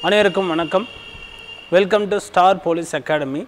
அனைவருக்கும் வணக்கம் welcome to star police academy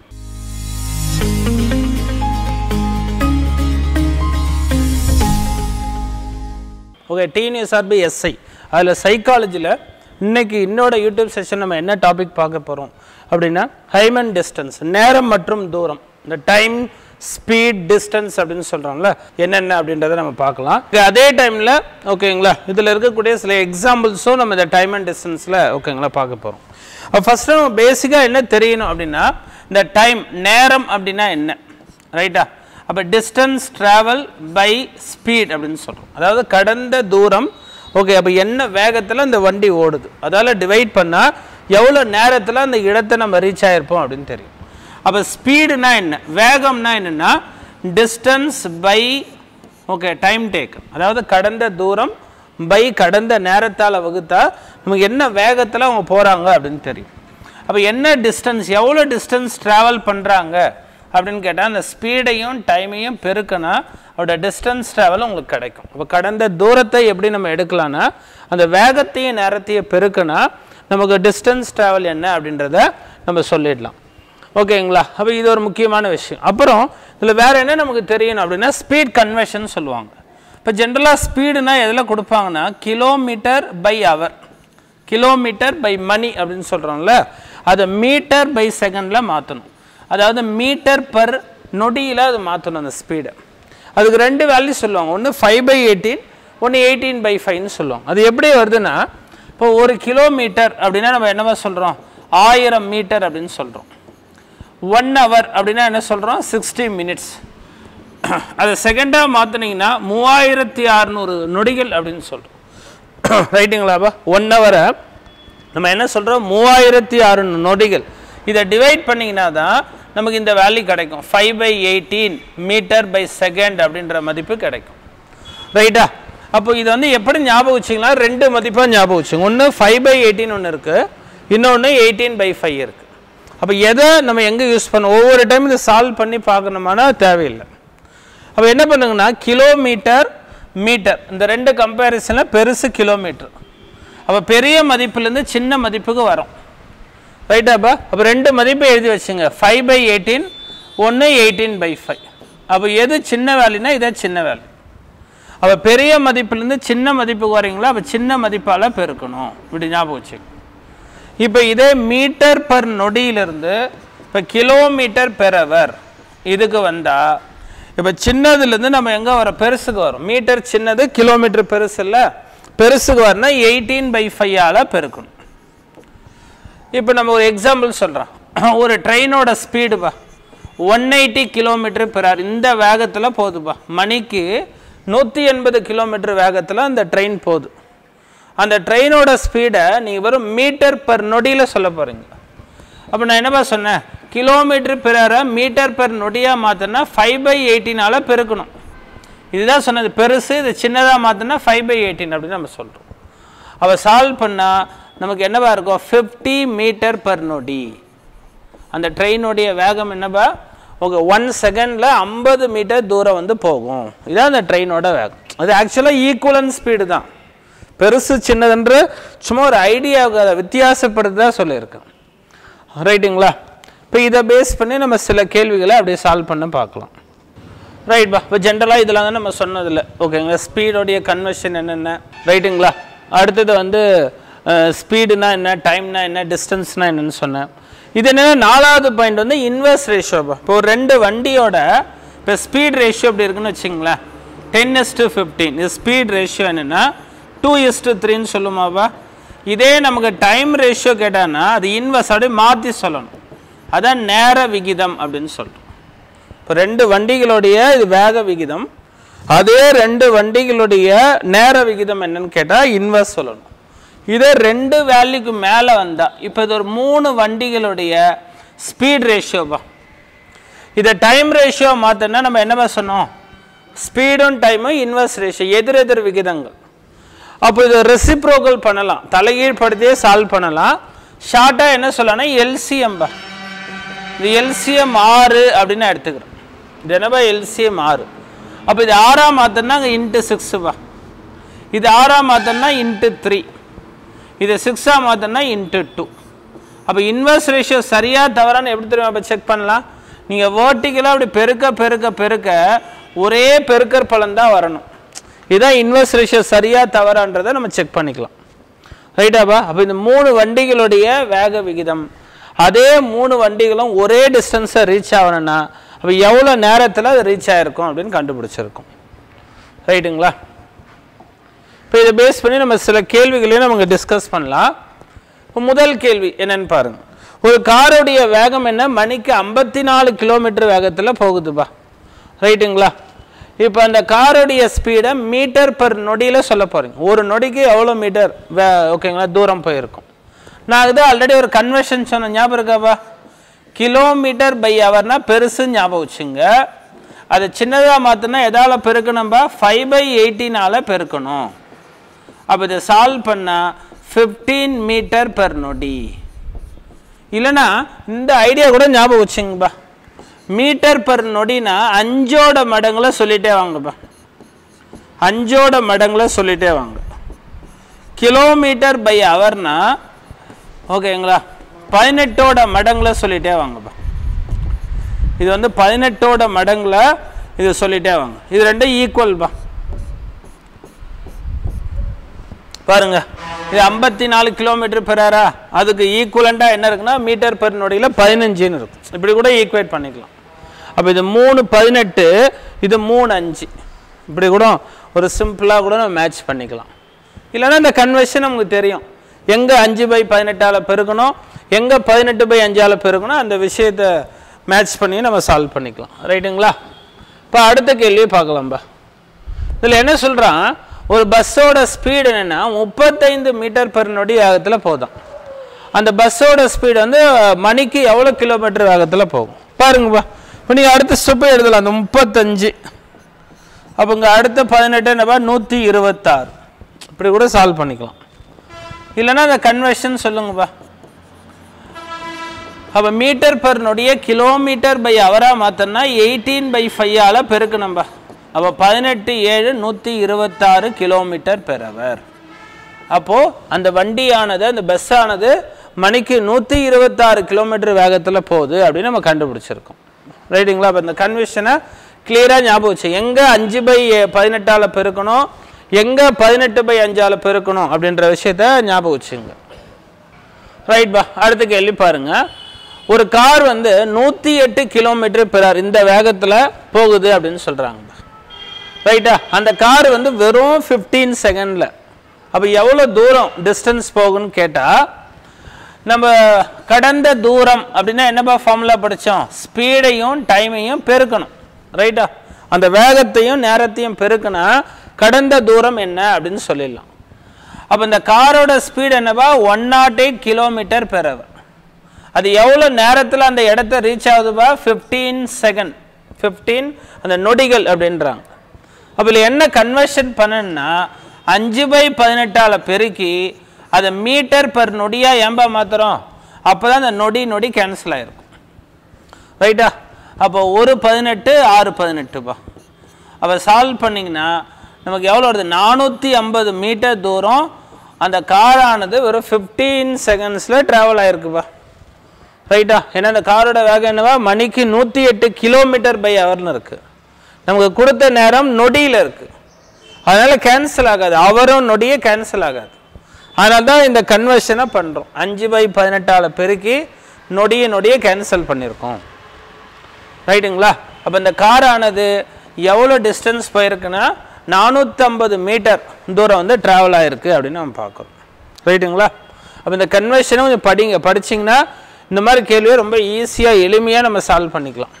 okay TNSRB SI அதில் சைக்காலஜியில் இன்னைக்கு இன்னோட யூடியூப் செஷன் நம்ம என்ன டாபிக் பார்க்க போகிறோம் அப்படின்னா டைம் அண்ட் டிஸ்டன்ஸ் நேரம் மற்றும் தூரம் இந்த டைம் ஸ்பீட் டிஸ்டன்ஸ் அப்படின்னு சொல்கிறோம்ல என்னென்ன அப்படின்றத நம்ம பார்க்கலாம் இது அதே டைமில் ஓகேங்களா இதில் இருக்கக்கூடிய சில எக்ஸாம்பிள்ஸும் நம்ம இந்த டைம் அண்ட் டிஸ்டன்ஸில் ஓகேங்களா பார்க்க போகிறோம் ஃபஸ்ட்டு நம்ம பேசிக்காக என்ன தெரியணும் அப்படின்னா இந்த டைம் நேரம் அப்படின்னா என்ன ரைட்டா அப்போ டிஸ்டன்ஸ் ட்ராவல் பை ஸ்பீட் அப்படின்னு சொல்கிறோம் அதாவது கடந்த தூரம் ஓகே அப்போ என்ன வேகத்தில் இந்த வண்டி ஓடுது அதால் டிவைட் பண்ணால் எவ்வளோ நேரத்தில் அந்த இடத்தை நம்ம ரீச் ஆகிருப்போம் அப்படின்னு தெரியும் அப்போ ஸ்பீடுனா என்ன வேகம்னா என்னென்னா distance by okay time take அதாவது கடந்த தூரம் பை கடந்த நேரத்தால் வகுத்தா நமக்கு என்ன வேகத்தில் அவங்க போகிறாங்க அப்படின்னு தெரியும் அப்போ என்ன டிஸ்டன்ஸ் எவ்வளோ டிஸ்டன்ஸ் ட்ராவல் பண்ணுறாங்க அப்படின்னு கேட்டால் அந்த ஸ்பீடையும் டைமையும் பெருக்கினா அதோட டிஸ்டன்ஸ் ட்ராவல் உங்களுக்கு கிடைக்கும் அப்போ கடந்த தூரத்தை எப்படி நம்ம எடுக்கலாம்னா அந்த வேகத்தையும் நேரத்தையும் பெருக்கினா நமக்கு டிஸ்டன்ஸ் ட்ராவல் என்ன அப்படின்றத நம்ம சொல்லிடலாம் ஓகேங்களா அப்போ இது ஒரு முக்கியமான விஷயம் அப்புறம் இதில் வேறு என்ன நமக்கு தெரியணும் அப்படின்னா ஸ்பீட் கன்வர்ஷன் சொல்லுவாங்க இப்போ ஜென்ரலாக ஸ்பீடுனா எதில் கொடுப்பாங்கன்னா kilometre by hour kilometre by மணி அப்படின்னு சொல்கிறோம்ல அதை மீட்டர் பை செகண்டில் மாற்றணும் அதாவது மீட்டர் பர் நொடியில் அது மாற்றணும் அந்த ஸ்பீடை அதுக்கு ரெண்டு வேல்யூ சொல்லுவாங்க ஒன்று ஃபைவ் பை எயிட்டீன் ஒன்று எயிட்டீன் பை ஃபைவ்னு சொல்லுவாங்க அது எப்படி வருதுன்னா இப்போ ஒரு கிலோமீட்டர் அப்படின்னா நம்ம என்னவா சொல்கிறோம் ஆயிரம் மீட்டர் அப்படின்னு சொல்கிறோம் ஒன் ஹவர் அப்படின்னா என்ன சொல்கிறோம் சிக்ஸ்டி மினிட்ஸ் அதை செகண்டாக மாற்றினீங்கன்னா மூவாயிரத்தி அறநூறு நொடிகள் அப்படின்னு சொல்கிறோம் ரைட்டுங்களாப்பா ஒன் ஹவரை நம்ம என்ன சொல்கிறோம் மூவாயிரத்தி அறுநூறு நொடிகள் இதை டிவைட் பண்ணிங்கன்னா தான் நமக்கு இந்த வேல்யூ கிடைக்கும் five by eighteen metre by second அப்படின்ற மதிப்பு கிடைக்கும் ரைட்டா அப்போ இது வந்து எப்படி ஞாபகம் வச்சிங்கன்னா ரெண்டு மதிப்பாக ஞாபகம் வச்சுங்க ஒன்று ஃபைவ் பை எயிட்டீன் ஒன்று இருக்குது இன்னொன்று எயிட்டீன் பை ஃபைவ் இருக்குது அப்போ எதை நம்ம எங்கே யூஸ் பண்ணோம் ஒவ்வொரு டைம் இதை சால்வ் பண்ணி பார்க்கணுமானா தேவையில்லை அப்போ என்ன பண்ணுங்கன்னா கிலோமீட்டர் மீட்டர் இந்த ரெண்டு கம்பேரிசனில் பெருசு கிலோமீட்டர் அப்போ பெரிய மதிப்புலேருந்து சின்ன மதிப்புக்கு வரும் ரைட்டாப்பா அப்போ ரெண்டு மதிப்பை எழுதி வச்சுங்க ஃபைவ் பை எயிட்டீன் ஒன்று எயிட்டீன் பை ஃபைவ் அப்போ எது சின்ன வேல்யூனா இதே சின்ன வேல்யூ அப்போ பெரிய மதிப்புலேருந்து சின்ன மதிப்புக்கு வரீங்களா அப்போ சின்ன மதிப்பால் பெருக்கணும் இப்படி ஞாபகம் வச்சுக்கணும் இப்போ இதே மீட்டர் பர் நொடியிலிருந்து இப்போ கிலோமீட்டர் பெர் அவர் இதுக்கு வந்தால் இப்போ சின்னதுலேருந்து நம்ம எங்கே வரோம் பெருசுக்கு வரும் மீட்டர் சின்னது கிலோமீட்டர் பெருசு இல்லை பெருசுக்கு வரனா எயிட்டீன் பை ஃபைவால் பெருக்கணும் இப்போ நம்ம ஒரு எக்ஸாம்பிள் சொல்கிறோம் ஒரு ட்ரெயினோட ஸ்பீடுப்பா one eighty kilometre per hour இந்த வேகத்தில் போகுதுப்பா மணிக்கு நூற்றி எண்பது கிலோமீட்டர் வேகத்தில் அந்த ட்ரெயின் போகுது அந்த ட்ரெயினோட ஸ்பீடை நீங்கள் வெறும் மீட்டர் பர் நொடியில் சொல்ல போகிறீங்க அப்போ நான் என்னப்பா சொன்னேன் கிலோமீட்டர் பெர் ஹவரை மீட்டர் பெர் நொடியாக மாற்றினா ஃபைவ் பை எயிட்டீனால் பெருக்கணும் இதுதான் சொன்னது பெருசு இது சின்னதாக மாற்றினா ஃபைவ் பை எயிட்டீன் அப்படின்னு நம்ம சொல்கிறோம் அவள் சால்வ் பண்ணால் நமக்கு என்னவா இருக்கும் ஃபிஃப்டி மீட்டர் பர் நொடி அந்த ட்ரெயினுடைய வேகம் என்னப்பா ஓகே ஒன் செகண்டில் ஐம்பது மீட்டர் தூரம் வந்து போகும் இதான் அந்த ட்ரெயினோட வேகம் அது ஆக்சுவலாக ஈக்குவலன் ஸ்பீடு தான் பெருசு சின்னதுன்ற சும்மா ஒரு ஐடியாவுக்கு அதை வித்தியாசப்படுறதா சொல்லியிருக்கேன் ரைட்டுங்களா இப்போ இதை பேஸ் பண்ணி நம்ம சில கேள்விகளை அப்படியே சால்வ் பண்ண பார்க்கலாம் ரைட்பா இப்போ ஜென்ரலாக இதெல்லாம் தான் நம்ம சொன்னதில்ல ஓகேங்களா ஸ்பீடோடைய கன்வர்ஷன் என்னென்ன ரைட்டுங்களா அடுத்தது வந்து ஸ்பீடுனா என்ன டைம்னா என்ன டிஸ்டன்ஸ்னா என்னன்னு சொன்னேன் இது என்னென்னா நாலாவது பாயிண்ட் வந்து இன்வெர்ஸ் ரேஷியோப்பா இப்போ ஒரு ரெண்டு வண்டியோட இப்போ ஸ்பீட் ரேஷியோ அப்படி இருக்குன்னு வச்சுங்களேன் டென் எஸ் டு ஃபிஃப்டீன் இது ஸ்பீட் ரேஷியோ என்னென்னா டூ எஸ் டு த்ரீன்னு சொல்லுமாப்பா இதே நமக்கு டைம் ரேஷியோ கேட்டான்னா அது இன்வெர்ஸ் அப்படியே மாற்றி சொல்லணும் அதான் நேர விகிதம் அப்படின்னு சொல்கிறோம் இப்போ ரெண்டு வண்டிகளுடைய இது வேக விகிதம் அதே ரெண்டு வண்டிகளுடைய நேர விகிதம் என்னன்னு கேட்டால் இன்வெர்ஸ் சொல்லணும் இதே ரெண்டு வேல்யூக்கு மேலே வந்தால் இப்போ இது ஒரு மூணு வண்டிகளுடைய ஸ்பீட் ரேஷியோப்பா இதை டைம் ரேஷியோ மாற்றினா நம்ம என்னவா சொன்னோம் ஸ்பீடும் டைமும் இன்வெர்ஸ் ரேஷியோ எதிர் எதிர் விகிதங்கள் அப்போ இதை ரெசிப்ரோக்கல் பண்ணலாம் தலைகீழ் படுத்தியே சால்வ் பண்ணலாம் ஷார்ட்டாக என்ன சொல்லலாம்னா எல்சிஎம்பா இது எல்சிஎம் ஆறு அப்படின்னு எடுத்துக்கிறோம் இது என்னப்பா எல்சிஎம் ஆறு அப்போ இது ஆறாம் மாத்தம்னா அங்கே இன்ட்டு சிக்ஸுப்பா இது ஆறாம் மாத்தம்னா இன்ட்டு த்ரீ இது சிக்ஸாக மாத்தம்னா இன்ட்டு டூ அப்போ இன்வெர்ஸ் ரேஷியோ சரியா தவறான்னு எப்படி தெரியும் அப்போ செக் பண்ணலாம் நீங்கள் வேர்ட்டிக்கலாக அப்படி பெருக்க பெருக்க பெருக்க ஒரே பெருக்கற் பலன் தான் வரணும் இதான் இன்வெர்ஸ் ரேஷியோ சரியா தவறான்றதை நம்ம செக் பண்ணிக்கலாம் ரைட்டாப்பா அப்போ இந்த மூணு வண்டிகளுடைய வேக விகிதம் அதே மூணு வண்டிகளும் ஒரே டிஸ்டன்ஸை ரீச் ஆகணும்னா அப்போ எவ்வளோ நேரத்தில் அது ரீச் ஆகிருக்கும் அப்படின்னு கண்டுபிடிச்சிருக்கோம் ரைட்டுங்களா இப்போ இதை பேஸ் பண்ணி நம்ம சில கேள்விகளையும் நமக்கு டிஸ்கஸ் பண்ணலாம் இப்போ முதல் கேள்வி என்னன்னு பாருங்க ஒரு காருடைய வேகம் என்ன மணிக்கு ஐம்பத்தி நாலு கிலோமீட்டர் வேகத்தில் போகுதுப்பா ரைட்டுங்களா இப்போ அந்த காருடைய ஸ்பீடை மீட்டர் பர் நொடியில் சொல்ல போகிறீங்க ஒரு நொடிக்கு எவ்வளோ மீட்டர் வே ஓகேங்களா தூரம் போயிருக்கும் நான் இது ஆல்ரெடி ஒரு கன்வர்ஷன் சொன்ன ஞாபகம் இருக்காப்பா கிலோமீட்டர் பை ஹவர்னா பெருசு ஞாபகம் வச்சுங்க அதை சின்னதாக மாற்றினா எதால் பெருக்கணும்பா ஃபைவ் பை எயிட்டினால் பெருக்கணும் அப்போ இதை சால்வ் பண்ணால் ஃபிஃப்டீன் மீட்டர் பெர் நொடி இல்லைன்னா இந்த ஐடியா கூட ஞாபகம் வச்சுங்கப்பா மீட்டர் பெர் நொடினா அஞ்சோட மடங்குல சொல்லிட்டே வாங்கப்பா அஞ்சோட மடங்குல சொல்லிட்டே வாங்க கிலோமீட்டர் பை ஹவர்னா ஓகேங்களா பதினெட்டோட மடங்குல சொல்லிட்டே வாங்கப்பா இது வந்து பதினெட்டோட மடங்குல இது சொல்லிட்டே வாங்க இது ரெண்டும் ஈக்குவல்பா பாருங்க இது ஐம்பத்தி நாலு கிலோமீட்டர் பெறாரா அதுக்கு ஈக்குவலண்டா என்ன இருக்குன்னா மீட்டர் பெர் நொடியில் பதினஞ்சுன்னு இருக்கும் இப்படி கூட ஈக்குவேட் பண்ணிக்கலாம் அப்போ இது மூணு பதினெட்டு இது மூணு அஞ்சு இப்படி கூட ஒரு சிம்பிளாக கூட நம்ம மேட்ச் பண்ணிக்கலாம் இல்லைன்னா இந்த கன்வெர்ஷன் நமக்கு தெரியும் எங்கே அஞ்சு பை பதினெட்டால் பெருக்கணும் எங்கே பதினெட்டு பை அஞ்சால் பெருக்கணும் அந்த விஷயத்தை மேட்ச் பண்ணி நம்ம சால்வ் பண்ணிக்கலாம் ரைட்டுங்களா இப்போ அடுத்த கேள்வியை பார்க்கலாம்பா இதில் என்ன சொல்கிறான் ஒரு பஸ்ஸோட ஸ்பீடு என்னென்னா முப்பத்தைந்து மீட்டர் பெர் நொடி வேகத்தில் போதும் அந்த பஸ்ஸோட ஸ்பீடு வந்து மணிக்கு எவ்வளோ கிலோமீட்டர் வேகத்தில் போகும் பாருங்கப்பா இப்போ நீங்கள் அடுத்த ஸ்டெப்பை எழுதலாம் அந்த முப்பத்தஞ்சு அப்போ இங்கே அடுத்த பதினெட்டு என்னப்பா நூற்றி இருபத்தாறு இப்படி கூட சால்வ் பண்ணிக்கலாம் இல்லைன்னா அந்த கன்வர்ஷன் சொல்லுங்கப்பா அப்போ மீட்டர் பெர் நொடியை கிலோமீட்டர் பை ஹவராக மாற்றினா எயிட்டீன் பை ஃபைவால் பெருக்கணும்பா அப்போ பதினெட்டு ஏழு நூற்றி இருபத்தாறு கிலோமீட்டர் பெர் ஹவர் அப்போது அந்த வண்டியானது அந்த பஸ்ஸானது மணிக்கு நூற்றி இருபத்தாறு கிலோமீட்டர் வேகத்தில் போகுது அப்படின்னு நம்ம கண்டுபிடிச்சிருக்கோம் ரைட்டுங்களா அப்போ இந்த கன்வென்ஷனை கிளியராக ஞாபகம் வச்சு எங்கே அஞ்சு பை பதினெட்டால் பெருக்கணும் எங்கே பதினெட்டு பை அஞ்சால் பெருக்கணும் அப்படின்ற விஷயத்த ஞாபகம் வச்சுங்க ரைட் பா அடுத்த கேள்வி பாருங்க ஒரு கார் வந்து நூற்றி எட்டு கிலோமீட்டர் பெறார் இந்த வேகத்தில் போகுது அப்படின்னு சொல்கிறாங்க ரைட்டா அந்த கார் வந்து வெறும் ஃபிஃப்டீன் செகண்டில் அப்போ எவ்வளோ தூரம் டிஸ்டன்ஸ் போகும்னு கேட்டால் நம்ம கடந்த தூரம் அப்படின்னா என்னப்பா ஃபார்முலா படித்தோம் ஸ்பீடையும் டைமையும் பெருக்கணும் ரைட்டா அந்த வேகத்தையும் நேரத்தையும் பெருக்கினா கடந்த தூரம் என்ன அப்படின்னு சொல்லிடலாம் அப்போ இந்த காரோட ஸ்பீடு என்னப்பா one naught eight kilometre per hour அது எவ்வளோ நேரத்தில் அந்த இடத்த ரீச் ஆகுதுப்பா ஃபிஃப்டீன் செகண்ட் ஃபிஃப்டீன் அந்த நொடிகள் அப்படின்றாங்க அப்போ இதில் என்ன கன்வர்ஷன் பண்ணணும்னா அஞ்சு பை பதினெட்டால் பெருக்கி அதை மீட்டர் பர் நொடியாக ஏன்பா மாற்றுறோம் அப்போ தான் அந்த நொடி நொடி கேன்சல் ஆகிருக்கும் ரைட்டா அப்போ ஒரு பதினெட்டு ஆறு பதினெட்டுப்பா அப்போ சால்வ் பண்ணிங்கன்னா நமக்கு எவ்வளோ வருது நானூற்றி ஐம்பது மீட்டர் தூரம் அந்த காரானது ஒரு ஃபிஃப்டீன் செகண்ட்ஸில் ட்ராவல் ஆகிருக்குப்பா ரைட்டா ஏன்னா அந்த காரோட வேகம் என்னவா மணிக்கு நூற்றி எட்டு கிலோமீட்டர் பை ஹவர்னு இருக்குது நமக்கு கொடுத்த நேரம் நொடியில் இருக்குது அதனால் கேன்சல் ஆகாது அவரும் நொடியே கேன்சல் ஆகாது அதனால தான் இந்த கன்வர்ஷனை பண்ணுறோம் அஞ்சு பை பதினெட்டால் பெருக்கி நொடியை நொடியை கேன்சல் பண்ணியிருக்கோம் ரைட்டுங்களா அப்போ இந்த காரானது எவ்வளோ டிஸ்டன்ஸ் போயிருக்குன்னா நானூற்றம்பது மீட்டர் தூரம் வந்து ட்ராவல் ஆகிருக்கு அப்படின்னு நம்ம பார்க்குறோம் ரைட்டுங்களா அப்போ இந்த கன்வர்ஷனை கொஞ்சம் படிங்க படிச்சிங்கன்னா இந்த மாதிரி கேள்வியை ரொம்ப ஈஸியாக எளிமையாக நம்ம சால்வ் பண்ணிக்கலாம்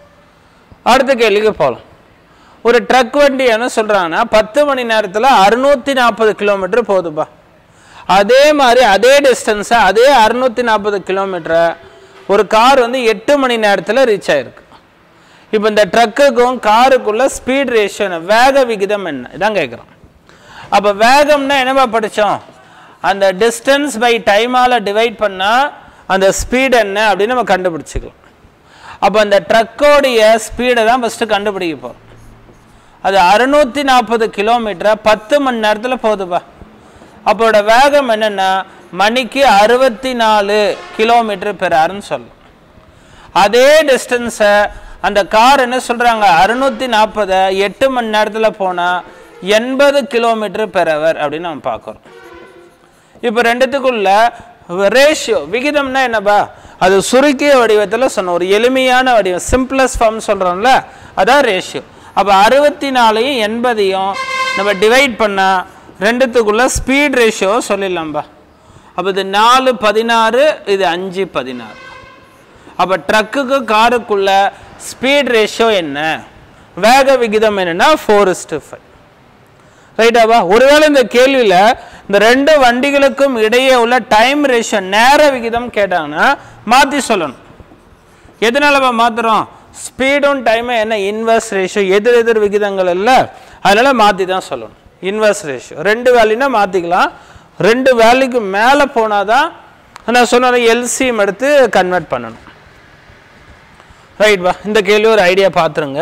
அடுத்த கேள்விக்கு போகலாம் ஒரு ட்ரக் வண்டி என்ன சொல்கிறாங்கன்னா பத்து மணி நேரத்தில் அறுநூற்றி நாற்பது கிலோமீட்டர் போகுதுப்பா அதே மாதிரி அதே டிஸ்டன்ஸை அதே அறுநூற்றி நாற்பது கிலோமீட்டரை ஒரு கார் வந்து எட்டு மணி நேரத்தில் ரீச் ஆயிருக்கு இப்போ இந்த ட்ரக்குக்கும் காருக்குள்ள ஸ்பீட் ரேஷியோ என்ன வேக விகிதம் என்ன இதான் கேட்குறோம் அப்போ வேகம்னா என்னப்பா படித்தோம் அந்த டிஸ்டன்ஸ் பை டைமால் டிவைட் பண்ணால் அந்த ஸ்பீட் என்ன அப்படின்னு நம்ம கண்டுபிடிச்சிக்கலாம் அப்போ அந்த ட்ரக்கோடைய ஸ்பீடை தான் ஃபஸ்ட்டு கண்டுபிடிக்க போகிறோம் அது அறுநூற்றி நாற்பது கிலோமீட்டரை பத்து மணி நேரத்தில் போகுதுப்பா அப்போட வேகம் என்னென்னா மணிக்கு அறுபத்தி நாலு கிலோமீட்டர் பெர் ஹவர்னு சொல்லலாம் அதே டிஸ்டன்ஸை அந்த கார் என்ன சொல்கிறாங்க அறுநூற்றி நாற்பதை எட்டு மணி நேரத்தில் போனால் எண்பது கிலோமீட்டர் பெர் ஹவர் அப்படின்னு நம்ம பார்க்குறோம் இப்போ ரெண்டுத்துக்குள்ள ரேஷியோ விகிதம்னா என்னப்பா அது சுருக்கிய வடிவத்தில் சொன்னோம் ஒரு எளிமையான வடிவம் சிம்பிளஸ்ட் ஃபார்ம் சொல்கிறோம்ல அதான் ரேஷியோ அப்போ அறுபத்தி நாலையும் எண்பதையும் நம்ம டிவைட் பண்ணால் ரெண்டுத்துக்குள்ள ஸ்பீட் ரேஷியோ சொல்லிடலாம்பா அப்போ இது நாலு பதினாறு இது அஞ்சு பதினாறு அப்போ ட்ரக்குக்கு காருக்குள்ள ஸ்பீட் ரேஷியோ என்ன வேக விகிதம் என்னன்னா ஃபோர் இஸ்டு ஃபைவ் ரைட்டாவா ஒருவேளை இந்த கேள்வியில் இந்த ரெண்டு வண்டிகளுக்கும் இடையே உள்ள டைம் ரேஷியோ நேர விகிதம் கேட்டாங்கன்னா மாற்றி சொல்லணும் எதனாலப்பா மாற்றுறோம் ஸ்பீடும் டைமும் என்ன இன்வெர்ஸ் ரேஷியோ எதிர் எதிர் விகிதங்கள் இல்லை அதனால மாற்றி தான் சொல்லணும் இன்வெர்ஸ் ரேஷியோ ரெண்டு வேல்யூனா மாற்றிக்கலாம் ரெண்டு வேல்யூக்கு மேலே போனால் தான் நான் சொன்ன எல்சிஎம் எடுத்து கன்வெர்ட் பண்ணணும் ரைட் வா இந்த கேள்வி ஒரு ஐடியா பார்த்துருங்க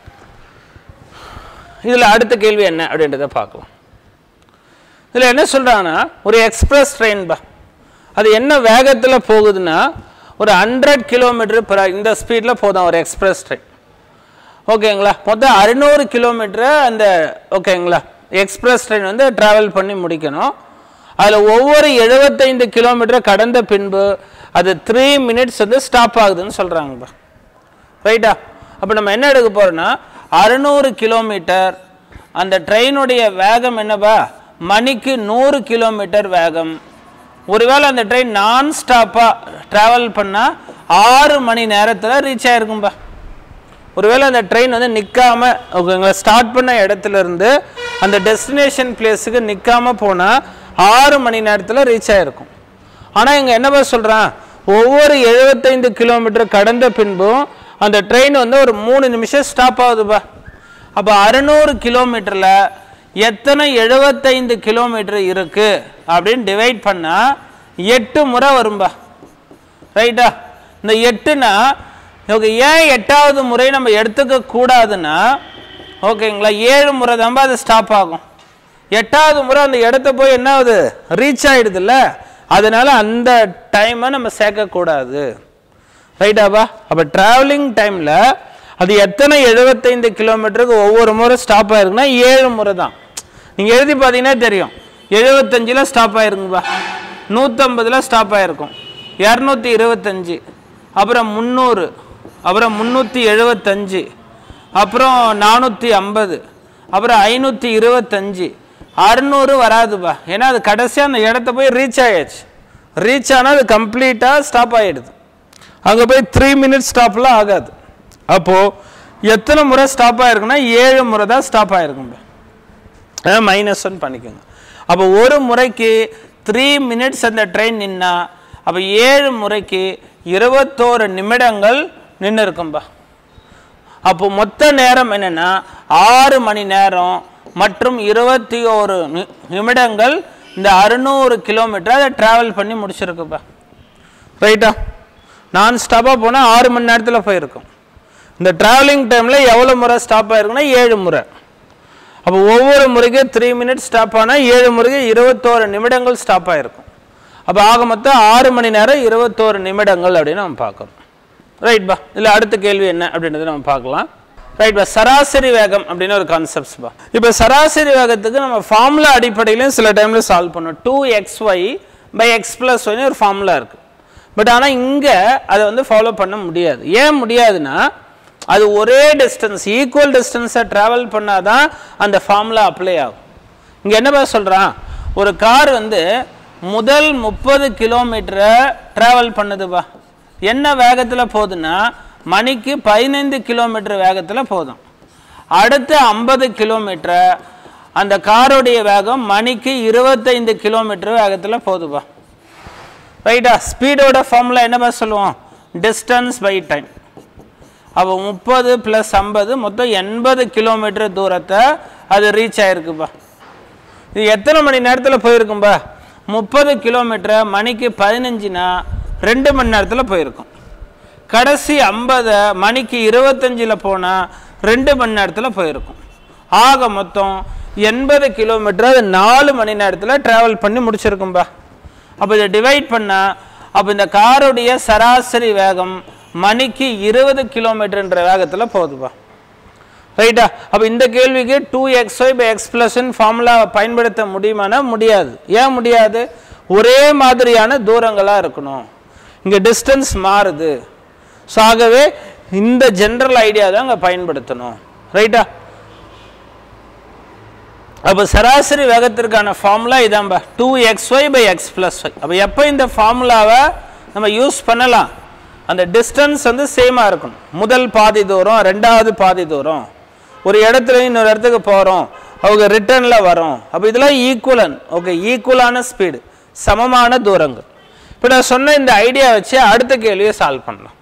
இதில் அடுத்த கேள்வி என்ன அப்படின்றத பார்க்கலாம் இதில் என்ன சொல்கிறாங்கன்னா ஒரு எக்ஸ்பிரஸ் ட்ரெயின் பா அது என்ன வேகத்தில் போகுதுன்னா ஒரு ஹண்ட்ரட் கிலோமீட்டர் per hour இந்த ஸ்பீடில் போதும் ஒரு எக்ஸ்பிரஸ் ட்ரெயின் ஓகேங்களா மொத்தம் அறுநூறு கிலோமீட்டர் அந்த ஓகேங்களா எக்ஸ்பிரஸ் ட்ரெயின் வந்து ட்ராவல் பண்ணி முடிக்கணும் அதில் ஒவ்வொரு எழுபத்தைந்து கிலோமீட்டர் கடந்த பின்பு அது த்ரீ மினிட்ஸ் வந்து ஸ்டாப் ஆகுதுன்னு சொல்கிறாங்கப்பா ரைட்டா அப்போ நம்ம என்ன எடுக்க போகிறோம்னா அறுநூறு கிலோமீட்டர் அந்த ட்ரெயினுடைய வேகம் என்னப்பா மணிக்கு நூறு கிலோமீட்டர் வேகம் ஒருவேளை அந்த ட்ரெயின் நான் ஸ்டாப்பாக ட்ராவல் பண்ணால் ஆறு மணி நேரத்தில் ரீச் ஆயிருக்கும்பா ஒருவேளை அந்த ட்ரெயின் வந்து நிற்காம ஓகேங்களா ஸ்டார்ட் பண்ண இடத்துல இருந்து அந்த டெஸ்டினேஷன் பிளேஸுக்கு நிற்காம போனால் ஆறு மணி நேரத்தில் ரீச் ஆயிருக்கும் ஆனால் இங்கே என்னப்பா சொல்கிறான் ஒவ்வொரு எழுபத்தைந்து கிலோமீட்டர் கடந்த பின்பும் அந்த ட்ரெயின் வந்து ஒரு மூணு நிமிஷம் ஸ்டாப் ஆகுதுப்பா அப்போ அறுநூறு கிலோமீட்டரில் எத்தனை எழுபத்தைந்து கிலோமீட்டர் இருக்கு அப்படின்னு டிவைட் பண்ணால் எட்டு முறை வரும்பா ரைட்டா இந்த எட்டுனா ஓகே ஏன் எட்டாவது முறை நம்ம எடுத்துக்க கூடாதுன்னா ஓகேங்களா ஏழு முறை தான்பா அது ஸ்டாப் ஆகும் எட்டாவது முறை அந்த இடத்த போய் என்ன ஆகுது ரீச் ஆயிடுதுல்ல அதனால அந்த டைமை நம்ம சேர்க்கக்கூடாது ரைட்டாப்பா அப்போ ட்ராவலிங் டைமில் அது எத்தனை எழுபத்தைந்து கிலோமீட்டருக்கு ஒவ்வொரு முறை ஸ்டாப் ஆயிருக்குன்னா ஏழு முறை தான் நீங்கள் எழுதி பார்த்தீங்கன்னா தெரியும் எழுபத்தஞ்சில் ஸ்டாப் ஆயிருக்குப்பா நூற்றம்பதில் ஸ்டாப் ஆயிருக்கும் இரநூத்தி இருபத்தஞ்சி அப்புறம் முந்நூறு அப்புறம் முந்நூற்றி எழுபத்தஞ்சு அப்புறம் நானூற்றி ஐம்பது அப்புறம் ஐநூற்றி இருபத்தஞ்சி அறுநூறு வராதுப்பா ஏன்னா அது கடைசியாக அந்த இடத்த போய் ரீச் ஆயாச்சு ரீச் ஆனால் அது கம்ப்ளீட்டாக ஸ்டாப் ஆகிடுது அங்கே போய் த்ரீ மினிட்ஸ் ஸ்டாப்லாம் ஆகாது அப்போது எத்தனை முறை ஸ்டாப் ஆயிருக்குன்னா ஏழு முறை தான் ஸ்டாப் ஆயிருக்கும்பா மைனஸ் ஒன் பண்ணிக்கோங்க அப்போ ஒரு முறைக்கு த்ரீ மினிட்ஸ் அந்த ட்ரெயின் நின்னா அப்போ ஏழு முறைக்கு இருபத்தோரு நிமிடங்கள் நின்று இருக்கும்பா அப்போ மொத்த நேரம் என்னன்னா ஆறு மணி நேரம் மற்றும் இருபத்தி ஓரு நி- நிமிடங்கள் இந்த அறுநூறு கிலோமீட்டர் அதை ட்ராவல் பண்ணி முடிச்சிருக்குப்பா ரைட்டா நான் ஸ்டாப்பாக போனால் ஆறு மணி நேரத்தில் போயிருக்கும் இந்த ட்ராவலிங் டைமில் எவ்வளோ முறை ஸ்டாப் ஆயிருக்குன்னா ஏழு முறை அப்போ ஒவ்வொரு முறைக்கும் த்ரீ மினிட்ஸ் ஸ்டாப் ஆனால் ஏழு முறைக்கு இருபத்தோரு நிமிடங்கள் ஸ்டாப் ஆயிருக்கும் அப்போ ஆக மொத்தம் ஆறு மணி நேரம் இருபத்தோரு நிமிடங்கள் அப்படின்னு நம்ம பார்க்குறோம் ரைட் பா இதில் அடுத்த கேள்வி என்ன அப்படின்றத நம்ம பார்க்கலாம் ரைட் பா சராசரி வேகம் அப்படின்னு ஒரு கான்செப்ட்ஸ் பா இப்போ சராசரி வேகத்துக்கு நம்ம ஃபார்முலா அடிப்படையிலையும் சில டைமில் சால்வ் பண்ணுவோம் two x y by x plus ஒய்னு ஒரு ஃபார்முலா இருக்குது பட் ஆனால் இங்கே அதை வந்து ஃபாலோ பண்ண முடியாது ஏன் முடியாதுன்னா அது ஒரே டிஸ்டன்ஸ் ஈக்குவல் டிஸ்டன்ஸை ட்ராவல் பண்ணாதான் அந்த ஃபார்முலா அப்ளை ஆகும் இங்கே என்னப்பா சொல்கிறான் ஒரு கார் வந்து முதல் முப்பது கிலோமீட்டரை ட்ராவல் பண்ணுதுப்பா என்ன வேகத்தில் போகுதுன்னா மணிக்கு பதினைந்து கிலோமீட்டர் வேகத்தில் போதும் அடுத்த ஐம்பது கிலோமீட்டரை அந்த காரோடைய வேகம் மணிக்கு இருபத்தைந்து கிலோமீட்டர் வேகத்தில் போகுதுப்பா ரைட்டா ஸ்பீடோட ஃபார்முலா என்னப்பா சொல்லுவோம் டிஸ்டன்ஸ் பை டைம் அப்போ முப்பது ப்ளஸ் ஐம்பது மொத்தம் எண்பது கிலோமீட்டர் தூரத்தை அது ரீச் ஆயிருக்குப்பா இது எத்தனை மணி நேரத்தில் போயிருக்கும்பா முப்பது கிலோமீட்டரை மணிக்கு பதினஞ்சுனா ரெண்டு மணி நேரத்தில் போயிருக்கும் கடைசி ஐம்பதை மணிக்கு இருபத்தஞ்சில் போனால் ரெண்டு மணி நேரத்தில் போயிருக்கும் ஆக மொத்தம் எண்பது கிலோமீட்டர் அது நாலு மணி நேரத்தில் ட்ராவல் பண்ணி முடிச்சிருக்கும்பா அப்போ இதை டிவைட் பண்ணால் அப்போ இந்த காருடைய சராசரி வேகம் மணிக்கு இருபது கிலோமீட்டர்ன்ற வேகத்தில் போகுதுப்பா ரைட்டா அப்போ இந்த கேள்விக்கு two x y by x ப்ளஸ்ன்னு ஃபார்முலாவை பயன்படுத்த முடியுமானா முடியாது ஏன் முடியாது ஒரே மாதிரியான தூரங்களாக இருக்கணும் இங்கே டிஸ்டன்ஸ் மாறுது ஸோ ஆகவே இந்த ஜென்ரல் ஐடியா தான் அங்கே பயன்படுத்தணும் ரைட்டா அப்போ சராசரி வேகத்திற்கான ஃபார்முலா இதான்பா two x y by x plus y அப்போ எப்போ இந்த ஃபார்முலாவை நம்ம யூஸ் பண்ணலாம் அந்த டிஸ்டன்ஸ் வந்து சேமாக இருக்கணும் முதல் பாதி தூரம் ரெண்டாவது பாதி தூரம் ஒரு இடத்துல இன்னொரு இடத்துக்கு போகிறோம் அவங்க ரிட்டர்னில் வரோம் அப்போ இதெல்லாம் ஈக்குவலன் ஓகே ஈக்குவலான ஸ்பீடு சமமான தூரங்கள் இப்போ நான் சொன்ன இந்த ஐடியா வச்சு அடுத்த கேள்வியை சால்வ் பண்ணலாம்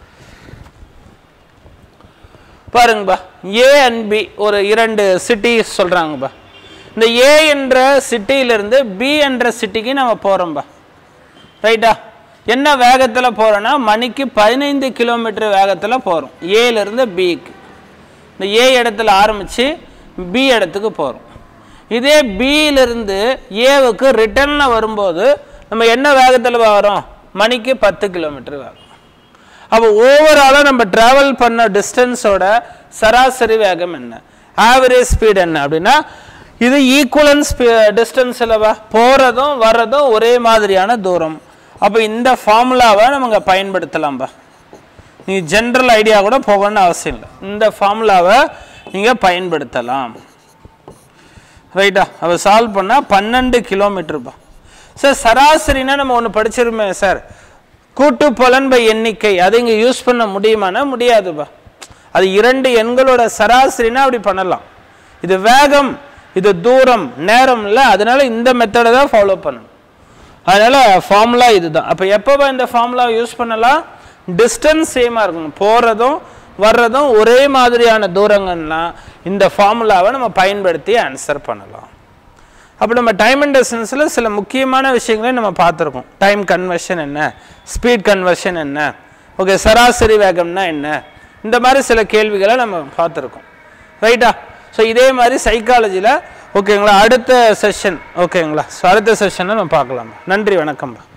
பாருங்கப்பா ஏ அண்ட் பி ஒரு இரண்டு சிட்டி சொல்கிறாங்கப்பா இந்த ஏ என்ற சிட்டியிலிருந்து பி என்ற சிட்டிக்கு நம்ம போகிறோம்பா ரைட்டா என்ன வேகத்தில் போகிறோன்னா மணிக்கு பதினைந்து கிலோமீட்டர் வேகத்தில் போகிறோம் ஏலேருந்து பிக்கு இந்த ஏ இடத்துல ஆரம்பித்து பி இடத்துக்கு போகிறோம் இதே பியிலிருந்து ஏவுக்கு ரிட்டர்னில் வரும்போது நம்ம என்ன வேகத்தில் வரோம் மணிக்கு பத்து கிலோமீட்டர் வேகம் அப்போ ஓவராலாக நம்ம ட்ராவல் பண்ண டிஸ்டன்ஸோட சராசரி வேகம் என்ன ஆவரேஜ் ஸ்பீட் என்ன அப்படின்னா இது ஈக்குவலன் ஸ்பீ டிஸ்டன்ஸ் இல்லவா போகிறதும் வர்றதும் ஒரே மாதிரியான தூரம் அப்போ இந்த ஃபார்முலாவை நம்ம பயன்படுத்தலாம்பா நீங்கள் ஜென்ரல் ஐடியா கூட போகணும்னு அவசியம் இல்லை இந்த ஃபார்முலாவை நீங்கள் பயன்படுத்தலாம் ரைட்டா அதை சால்வ் பண்ணால் பன்னெண்டு கிலோமீட்டருப்பா சார் சராசரினா நம்ம ஒன்று படிச்சிருமே சார் கூட்டு பலன் பை எண்ணிக்கை அதை இங்கே யூஸ் பண்ண முடியுமானா முடியாதுப்பா அது இரண்டு எண்களோட சராசரினா அப்படி பண்ணலாம் இது வேகம் இது தூரம் நேரம் இல்லை அதனால இந்த மெத்தடை தான் ஃபாலோ பண்ணணும் அதனால ஃபார்முலா இதுதான் அப்போ எப்போ இந்த ஃபார்முலா யூஸ் பண்ணலாம் டிஸ்டன்ஸ் சேமாக இருக்கணும் போகிறதும் வர்றதும் ஒரே மாதிரியான தூரங்கள்னா இந்த ஃபார்முலாவை நம்ம பயன்படுத்தி ஆன்சர் பண்ணலாம் அப்போ நம்ம டைம் அண்ட் டிஸ்டன்ஸில் சில முக்கியமான விஷயங்களை நம்ம பார்த்துருக்கோம் டைம் கன்வர்ஷன் என்ன ஸ்பீட் கன்வர்ஷன் என்ன ஓகே சராசரி வேகம்னா என்ன இந்த மாதிரி சில கேள்விகளை நம்ம பார்த்துருக்கோம் ரைட்டா ஸோ இதே மாதிரி சைக்காலஜியில் ஓகேங்களா அடுத்த செஷன் ஓகேங்களா ஸோ அடுத்த செஷனை நம்ம பார்க்கலாம் நன்றி வணக்கம்ப்பா